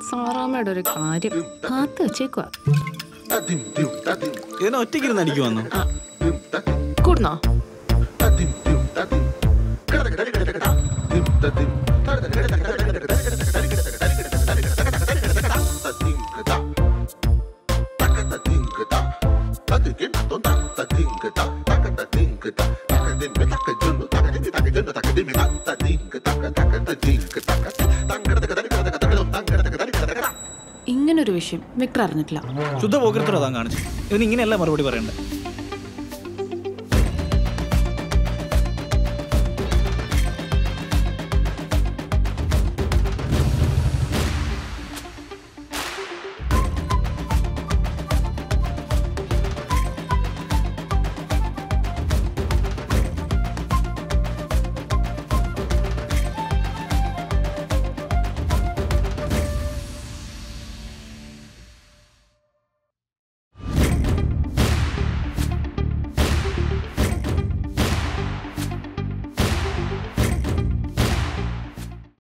സാറാമ്മയുടെ ഒരു കാര്യം കാത്തു വെച്ചേക്കുവാ ഇതിനെ ഒറ്റയ്ക്കിരുന്ന് അടിക്കു വന്നു കൂടുന്നോ ഇങ്ങനൊരു വിഷയം വിക്ടർ അറിഞ്ഞിട്ടില്ല ശുദ്ധ പോക്കരത്തോടെ താൻ കാണിച്ചു ഇതിന് ഇങ്ങനെയല്ല മറുപടി പറയണ്ടേ